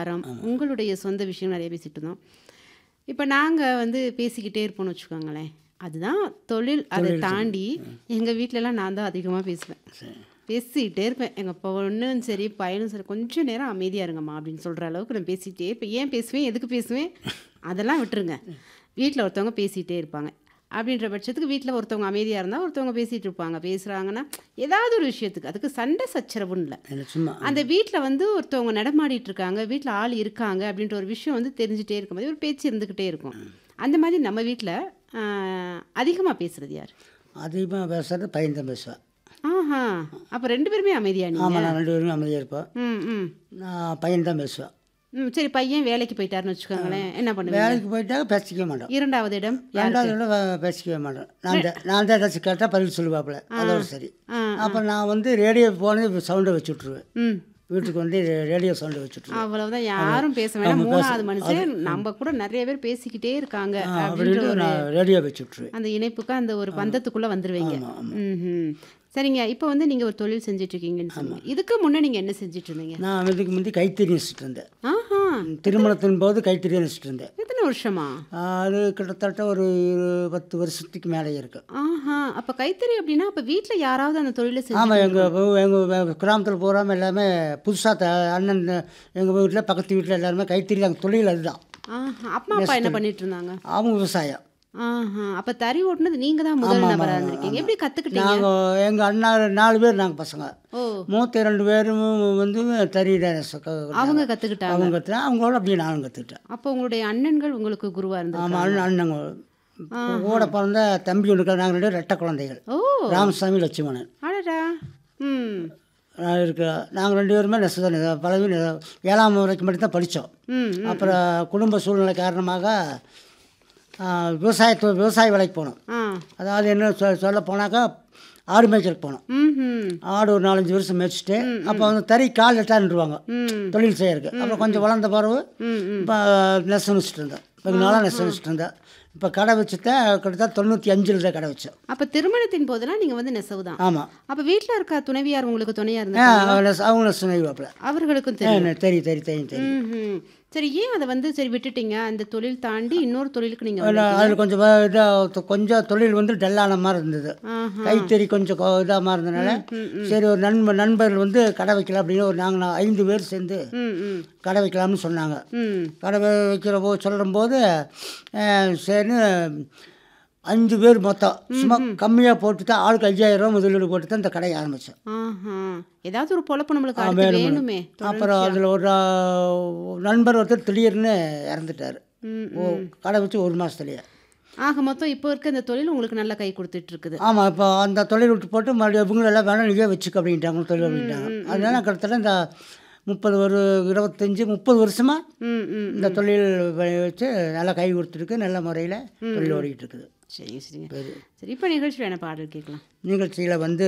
பொருளாதாரம் உங்களுடைய சொந்த விஷயம் நிறைய பேசிட்டு இருந்தோம் இப்போ நாங்கள் வந்து பேசிக்கிட்டே இருப்போம்னு வச்சுக்கோங்களேன் அதுதான் தொழில் அதை தாண்டி எங்கள் வீட்டிலலாம் நான் தான் அதிகமாக பேசுவேன் பேசிக்கிட்டே இருப்பேன் எங்கள் பொண்ணும் சரி பையனும் சரி கொஞ்சம் நேரம் அமைதியாக இருங்கம்மா அப்படின்னு சொல்கிற அளவுக்கு நான் பேசிக்கிட்டே இருப்பேன் ஏன் பேசுவேன் எதுக்கு பேசுவேன் அதெல்லாம் விட்டுருங்க வீட்டில் ஒருத்தவங்க பேசிகிட்டே இருப்பாங்க அப்படின்ற பட்சத்துக்கு வீட்டில் ஒருத்தவங்க அமைதியாக இருந்தால் ஒருத்தவங்க பேசிகிட்டு இருப்பாங்க பேசுகிறாங்கன்னா ஏதாவது ஒரு விஷயத்துக்கு அதுக்கு சண்டை சச்சரவுன்னு இல்லை என்ன சும்மா அந்த வீட்டில் வந்து ஒருத்தவங்க நடமாடிட்டு இருக்காங்க வீட்டில் ஆள் இருக்காங்க அப்படின்ற ஒரு விஷயம் வந்து தெரிஞ்சுட்டே இருக்கும் போது ஒரு பேச்சு இருந்துக்கிட்டே இருக்கும் அந்த மாதிரி நம்ம வீட்டில் அதிகமாக பேசுறது யார் அதிகமாக பேசுறது பையன் தான் பேசுவேன் ஆஹா அப்போ ரெண்டு பேருமே அமைதியா நீங்க ஆமாம் நான் ரெண்டு பேருமே அமைதியாக இருப்பேன் ம் ம் நான் பையன் தான் பேசுவேன் ம் சரி பையன் வேலைக்கு போயிட்டாருன்னு வச்சுக்கோங்களேன் என்ன பண்ணுவீங்க வேலைக்கு போயிட்டாக்க பேசிக்கவே மாட்டோம் இரண்டாவது இடம் யார் ரெண்டாவது விட வே- பேசிக்கவே மாட்டேன் நான் தான் நான் தான் ஏதாச்சும் கேட்டால் பதில் சொல்லுவாப்புல அதோட சரி ஆ, அப்போ நான் வந்து ரேடியோ போனது சவுண்டை வச்சு விட்ருவேன் ம் வீட்டுக்கு வந்து ரேடியோ சவுண்டை வச்சு விட்ருவேன் அவ்வளவுதான் யாரும் பேச வேண்டாம் மூணாவது மனுஷன் நம்ம கூட நிறைய பேர் பேசிக்கிட்டே இருக்காங்க அப்படின்ற அப்படின்ட்டு ஒரு நான் ரேடியோ வச்சு விட்ருவேன் அந்த இணைப்புக்கு அந்த ஒரு பந்தத்துக்குள்ள வந்துருவீங்க ம்ஹும். சரிங்க இப்போ வந்து நீங்க ஒரு தொழில் செஞ்சுட்டு இருக்கீங்கன்னு சொன்னீங்க இதுக்கு முன்னே நீங்க என்ன செஞ்சுட்டு இருந்தீங்க நான் இதுக்கு முந்தி கைத்தறி நெசிட்டு இருந்தேன் ஆஹா திருமணத்தின் போது கைத்தறி நெசிட்டு இருந்தேன் எத்தனை வருஷமா அது கிட்டத்தட்ட ஒரு இரு- பத்து வருஷத்துக்கு மேலே இருக்கு ஆஹா அப்ப கைத்தறி அப்படின்னா அப்ப வீட்ல யாராவது அந்த தொழிலை செஞ்சு ஆமாம் எங்கள் எங்கள் கிராமத்தில் பூராமல் எல்லாமே புதுசாக த அண்ணன் எங்கள் வீட்டில் பக்கத்து வீட்டில் எல்லாருமே கைத்தறி அங்கே தொழில் அதுதான் ஆஹா அப்பா அப்பா என்ன பண்ணிட்டு இருந்தாங்க அவங்க விவசாயம் ஆஹா அப்ப தறி ஓட்டுனது நீங்க தான் முதல் நபரா இருந்திருக்கீங்க எப்படி கத்துக்கிட்டீங்க நாங்கள் எங்கள் அண்ணா நாலு பேர் நாங்கள் பசங்க ஓ மூத்த ரெண்டு பேரும் வந்து தறி அவங்க கத்துக்கிட்டாங்க அவங்க கற்றுனா அவங்களோட அப்படியே நானும் கற்றுக்கிட்டேன் அப்போ உங்களுடைய அண்ணன்கள் உங்களுக்கு குருவா இருந்தாங்க ஆமாம் அண்ணன் அண்ணங்க கூட பிறந்த தம்பி ஒன்று நாங்கள் ரெண்டு பேரும் ரெட்டை குழந்தைகள் ஓ ராமசாமி லட்சுமணன் அடடா ம் நான் இருக்க நாங்கள் ரெண்டு பேருமே நெசதான் பழகி நெச- ஏழாம் வரைக்கும் மட்டும் தான் படித்தோம் ம் அப்புறம் குடும்ப சூழ்நிலை காரணமாக ஆ, விவசாயத்து விவசாய வேலைக்கு போனோம் ஆ அதாவது என்ன சொ சொல்ல போனாக்கா ஆடு மேய்ச்சலுக்கு போனோம் ம் ஆடு ஒரு நாலஞ்சு வருஷம் மேய்ச்சிட்டு அப்போ வந்து தறி கால் எட்டான்ருவாங்க ம் தொழில் செய்யறதுக்கு அப்புறம் கொஞ்சம் வளர்ந்த பிறகு ம் ம் இப்போ நெசம் வச்சுட்டு இருந்தேன் வெகு நாளாக நெசம் வச்சுட்டு இருந்தேன் இப்போ கடை வச்சுட்டேன் கிட்டத்தட்ட தொண்ணூற்றி அஞ்சில் தான் கடை வச்சேன் அப்ப திருமணத்தின் போதெல்லாம் நீங்க வந்து நெசவு தான் ஆமாம் அப்ப வீட்ல இருக்க துணைவியார் உங்களுக்கு துணையா ஆ இருந்தாங்க அவங்க நெசம் நெய்வாப்பில் அவர்களுக்கும் தெரியும் தெரியும் தெரியும் தெரியும் தெரியும் ம்ஹும். சரி ஏன் அதை வந்து சரி விட்டுட்டீங்க அந்த தொழில் தாண்டி இன்னொரு தொழிலுக்கு நீங்க வந்து அதில் கொஞ்சம் இதாக கொஞ்சம் தொழில் வந்து டல்லான மாதிரி இருந்தது ஆஹா. கைத்தறி கொஞ்சம் இதாக இருந்தனால சரி ஒரு நண்பர் நண்பர்கள் வந்து கடை வைக்கலாம் அப்படின்னு ஒரு நாங்கள் ஐந்து பேர் சேர்ந்து ம் ம் கடை வைக்கலாம்னு சொன்னாங்க ம் கடை வை- வைக்கிற போ சொல்லும்போது சரின்னு அஞ்சு பேர் மொத்தம் சும்மா கம்மியாக போட்டு தான் ஆளுக்கு ஐயாயிரம் ரூபா முதலீடு போட்டு தான் இந்த கடையை ஆரம்பித்தேன் ஆஹா ஏதாவது ஒரு பொழப்பு நம்மளுக்கு அடுத்து வேணுமே அப்புறம் அதில் ஒரு ஆ, நண்பர் ஒருத்தர் திடீர்னு இறந்துட்டார் ம், ஓ கடை வச்சு ஒரு மாதத்துலேயே ஆக மொத்தம் இப்போ இருக்க இந்த தொழில் உங்களுக்கு நல்ல கை கொடுத்துட்டு இருக்குது ஆமாம் இப்போ அந்த தொழில் விட்டு போட்டு மறுபடியும் இவங்களெல்லாம் வேணாம் நீயே வச்சுக்க அப்படின்ட்டாங்க தொழில் அப்படின்ட்டாங்க அதனால கிட்டத்தட்ட இந்த முப்பது ஒரு இருபத்தஞ்சி முப்பது வருஷமாக ம் ம் இந்த தொழில் வ- வச்சு நல்லா கை கொடுத்துருக்கு நல்ல முறையில் தொழில் ஓடிக்கிட்டு இருக்குது சரி சரிங்க சரி இப்போ நிகழ்ச்சியில் என்ன பாடல் கேட்கலாம் நிகழ்ச்சியில் வந்து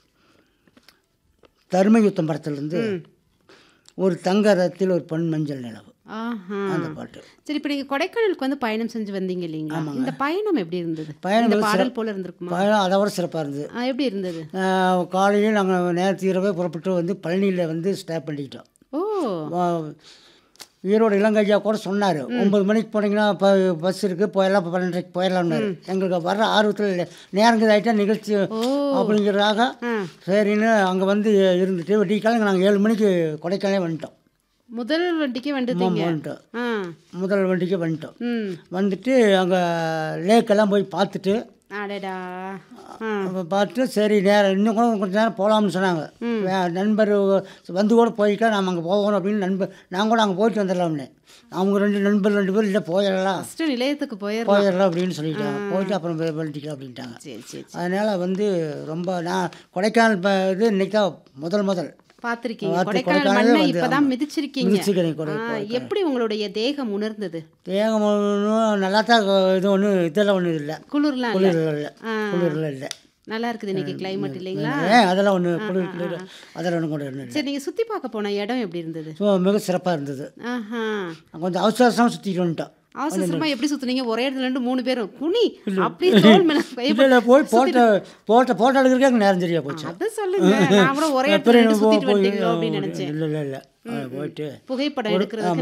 தர்ம யுத்தம் படத்துலேருந்து ஒரு தங்க ரத்தில் ஒரு பொன் மஞ்சள் நிலவு ஆஹா அந்த பாட்டு சரி இப்போ நீங்கள் கொடைக்கானலுக்கு வந்து பயணம் செஞ்சு வந்தீங்க இல்லைங்களா இந்த பயணம் எப்படி இருந்தது பயணம் இந்த வந்து பாடல் போல இருந்திருக்குமா பயணம் அதை விட சிறப்பாக இருந்தது ஆ, எப்படி இருந்தது காலையில் நாங்கள் நேரத்து இரவே புறப்பட்டு வந்து பழனியில் வந்து ஸ்டே பண்ணிக்கிட்டோம் ஓ வா- ஈரோடு இளங்கையா கூட சொன்னார் ஒம்பது மணிக்கு போனீங்கன்னா இப்போ பஸ் இருக்குது போயிடலாம் பன்னெண்டரைக்கு போயிடலாம்னாரு எங்களுக்கு வர்ற ஆர்வத்தில் நேரங்கள் ஆகிட்டா நிகழ்ச்சி அப்படிங்கிறதாக ஆ சரின்னு அங்கே வந்து இருந்துட்டு விடிக்காலம் நாங்கள் ஏழு மணிக்கு கொடைக்கானலே வந்துட்டோம் முதல் வண்டிக்கு வந்துட்டீங்க வந்துட்டோம் ஆ முதல் வண்டிக்கு வந்துட்டோம் ம் வந்துட்டு அங்கே லேக்கெல்லாம் போய் பார்த்துட்டு அடடா ஆ அப்போ பார்த்துட்டு சரி நேரம் இன்னும் கூட கொஞ்சம் நேரம் போகலாம்னு சொன்னாங்க வே- நண்பர் வந்து கூட போயிட்டா நம்ம அங்கே போகணும் அப்படின்னு நண்பர் நான் கூட அங்கே போயிட்டு வந்துடலாம்னு அவங்க ரெண்டு நண்பர் ரெண்டு பேர் இல்லை போயிடலாம் ஃபஸ்ட்டு நிலையத்துக்கு போயிடலாம் போயிடலாம் அப்படின்னு சொல்லிட்டாங்க போயிட்டு அப்புறம் வெ- வெட்டிக்கலாம் அப்படின்ட்டாங்க சரி சரி அதனால் வந்து ரொம்ப நான் கொடைக்கானல் ப- இது இன்னைக்கு தான் முதல் முதல் பார்த்துருக்கீங்க பார்த்து கொடைக்கானல் கொடைக்கானல்ல மண்ணை வந்து, இப்பதான் ஆமா. மிதிச்சிருக்கீங்க மிதிச்சிக்கிறேன் கொடை- ஆ, எப்படி உங்களுடைய தேகம் உணர்ந்தது தேகம் ஒன்றும் நல்லா தான் இது ஒன்றும் இதெல்லாம் ஒன்றும் இல்லை குளிர்லாம் இல்ல குளிரில் இல்லை ஆ. குளிரில் இல்லை நல்லா இருக்குது இன்னைக்கு கிளைமேட் இல்லைங்களா ஏ அதெல்லாம் ஒன்று குளிர் குளிர் அதெல்லாம் ஒன்றும் கூட ஒன்றும் இல்லை சரி நீங்க சுத்தி பார்க்க போன இடம் எப்படி இருந்தது ஸோ மிக சிறப்பாக இருந்தது ஆஹா கொஞ்சம் அவசர அவசரமாக சுற்றிட்டு வந்துட்டோம் அவசரமா எப்படி சுத்துனீங்க ஒரே இடத்துல இருந்து மூணு பேரும் குனி அப்படி தோல் மேல கை இல்லை இல்லை போய் போட்ட போட்ட போட்டோ எடுக்கிறதுக்கு அங்கே நேரம் சரியா போச்சு அத சொல்லுங்க நான் கூட ஒரே இடத்துல இருந்து சுத்திட்டு வந்துட்டீங்களோ அப்படின்னு நினைச்சேன் இல்லை இல்லை இல்லை போயிட்டு புகைப்படம் எடுக்கிறதுக்கு